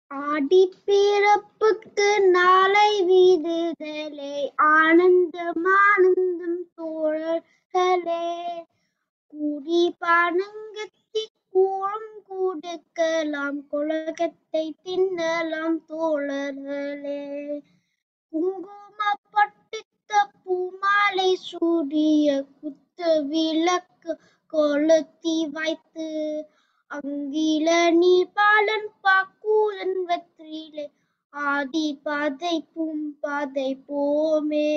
ஆடிப்பிறப்புக்கு நாளை விடுதலை ஆனந்தம் ஆனந்தம் தோழர்களே கூடி பணங்கத்தி கூழும் கொடுக்கலாம் குலகத்தை தின்னலாம் தோழர்களே குங்குமப்பட்டித்த பூமாலை சூடிய குத்து விளக்கு கொளுத்தி வைத்து அங்கில நீர்பாலன் பாக்கூலன் வெற்றிலே ஆதி பதைப்பும் பதைப்போமே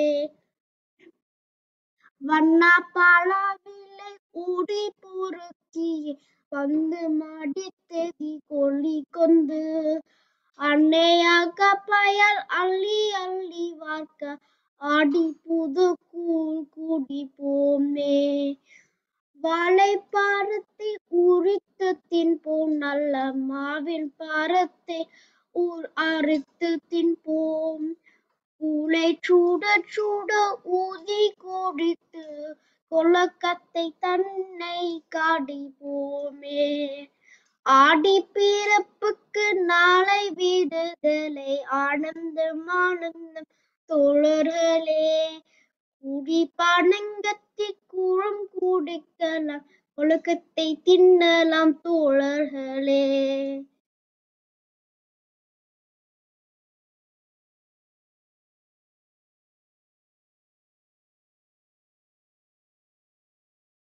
வண்ணா பாலாவிலை ஊடி பொறுக்கியே வந்து மடித்தெதி கொள்ளி கொண்டு அன்னையாக பயல் அள்ளி அள்ளி வார்க்க ஆடி புது கூழ் குடிப்போமே வாழைப்பாரத்தை உரித்து தின்போம் நல்ல மாவின் பாரத்தை ஊர் அரித்து தின்போம் கூளை சூட சூட ஊதி குடித்து கொலக்கத்தை தன்னை காடிப்போமே ஆடி பிறப்புக்கு நாளை விடுதலை ஆனந்தம் ஆனந்தம் தோழர்களே குடி பணங்கத்தி கூழும் குடிக்கலாம் ஒழுக்கத்தை தின்னலாம் தோழர்களே